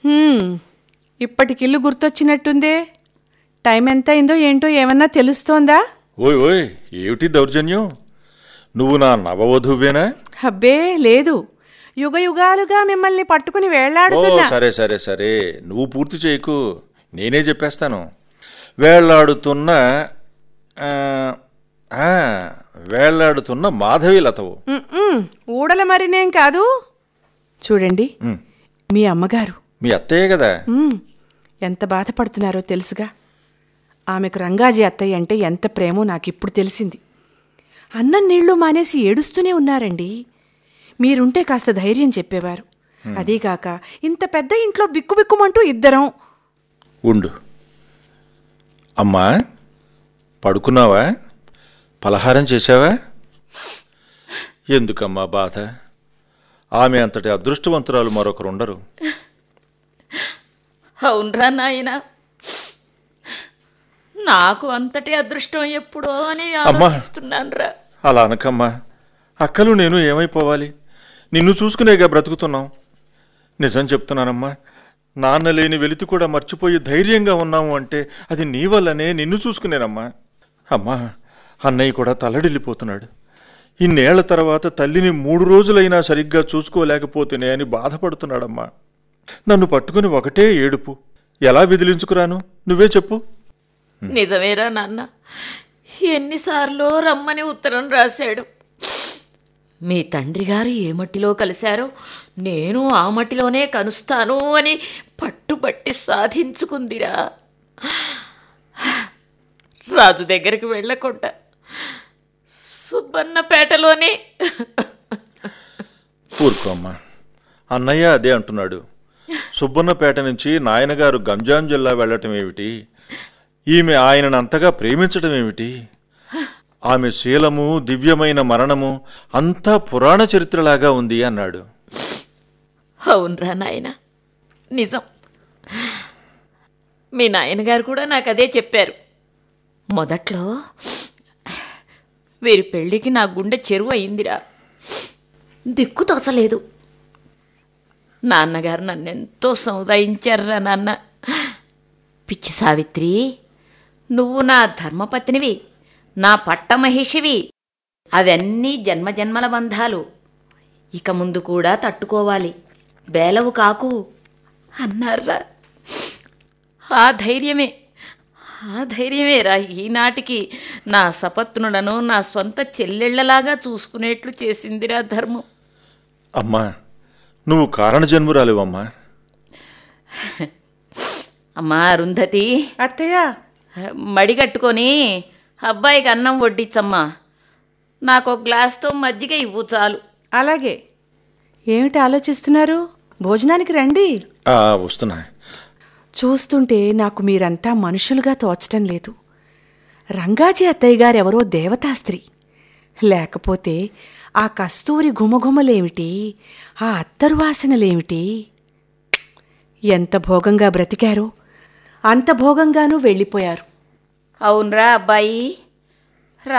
హ్మ్, ఇప్పటికిల్లు గుర్తొచ్చినట్టుందే టైం ఎంత అయిందో ఏంటో ఏమన్నా తెలుస్తోందా ఓయ్ ఓయ్ ఏమిటి దౌర్జన్యం నువ్వు నా నవవధువేనా హబ్బే లేదు యుగ యుగాలుగా మిమ్మల్ని పట్టుకుని ఓ వేళ్లాడుతున్నా సరే సరే సరే నువ్వు పూర్తి చేయకు నేనే చెప్పేస్తాను వేళ్లాడుతున్న ఆ, ఆ, వేళ్లాడుతున్న మాధవి లతవు ఉమ్మ్, ఊడల మరినేం కాదు చూడండి ఉమ్, మీ అమ్మగారు మీ అత్తయ్య కదా ఉమ్, ఎంత బాధపడుతున్నారో తెలుసుగా ఆమెకు రంగాజీ అత్తయ్య అంటే ఎంత ప్రేమో నాకిప్పుడు తెలిసింది అన్నం నీళ్లు మానేసి ఏడుస్తూనే ఉన్నారండి మీరుంటే కాస్త ధైర్యం చెప్పేవారు అదీగాక ఇంత పెద్ద ఇంట్లో బిక్కుబిక్కుమంటూ ఇద్దరం ఉండు అమ్మా పడుకున్నావా పలహారం చేశావా ఎందుకమ్మా బాధ ఆమె అంతటి అదృష్టవంతురాలు మరొకరుండరు అవునరా నాయనా నాకు అంతటి అదృష్టం ఎప్పుడో అని అమ్మా. ఆలోచిస్తున్నానురా అలా అనకమ్మా అక్కలు నేను ఏమైపోవాలి నిన్ను చూసుకునేగా బ్రతుకుతున్నాం నిజం చెప్తున్నానమ్మా నాన్న లేని వెలితి కూడా మర్చిపోయి ధైర్యంగా ఉన్నాము అంటే అది నీ వల్లనే నిన్ను చూసుకునేనమ్మా అమ్మా అన్నయ్య కూడా తల్లడిల్లిపోతున్నాడు ఇన్నేళ్ల తర్వాత తల్లిని మూడు రోజులైనా సరిగ్గా చూసుకోలేకపోతేనే అని బాధపడుతున్నాడమ్మా నన్ను పట్టుకుని ఒకటే ఏడుపు ఎలా విదిలించుకురాను నువ్వే చెప్పు నిజమేరా నాన్న ఎన్నిసార్లు రమ్మని ఉత్తరం రాశాడు మీ తండ్రి గారు ఏ మట్టిలో కలిశారో నేను ఆ మట్టిలోనే కలుస్తాను అని పట్టుబట్టి సాధించుకుందిరా రాజు దగ్గరికి వెళ్ళకుండా సుబ్బన్నపేటలోనే ఊరుకో అమ్మా అన్నయ్య అదే అంటున్నాడు సుబ్బన్నపేట నుంచి నాయనగారు గంజాం జిల్లా వెళ్ళటం ఏమిటి ఈమె ఆయనను అంతగా ప్రేమించటం ఏమిటి ఆమె శీలము దివ్యమైన మరణము అంతా పురాణ చరిత్రలాగా ఉంది అన్నాడు అవునరా నాయన నిజం మీ నాయనగారు కూడా నాకు అదే చెప్పారు మొదట్లో వీరి పెళ్ళికి నా గుండె చెరువు అయిందిరా దిక్కు తోచలేదు నాన్నగారు నన్నెంతో సముదాయించారురా నాన్న పిచ్చి సావిత్రి నువ్వు నా ధర్మపత్నివి నా పట్టమహిషివి అవన్నీ జన్మజన్మల బంధాలు ఇక ముందు కూడా తట్టుకోవాలి బేలవు కాకు అన్నారా ఆ ధైర్యమే ఆ ధైర్యమేరా ఈనాటికి నా సపత్నులను నా సొంత చెల్లెళ్లలాగా చూసుకునేట్లు చేసిందిరా ధర్మం అమ్మా నువ్వు కారణజన్మురాలివమ్మా అమ్మా అరుంధతి అత్తయ్య మడిగట్టుకొని అబ్బాయికి అన్నం వడ్డించమ్మా నాకు ఒక గ్లాస్తో మజ్జిగ ఇవ్వు చాలు అలాగే ఏమిటి ఆలోచిస్తున్నారు భోజనానికి రండి ఆ, వస్తున్నా చూస్తుంటే నాకు మీరంతా మనుషులుగా తోచటం లేదు రంగాజీ అత్తయ్య గారెవరో దేవతా స్త్రీ లేకపోతే ఆ కస్తూరి గుమగుమలేమిటి ఆ అత్తరు వాసనలేమిటి ఎంత భోగంగా బ్రతికారో అంత భోగంగానూ వెళ్ళిపోయారు అవునరా అబ్బాయి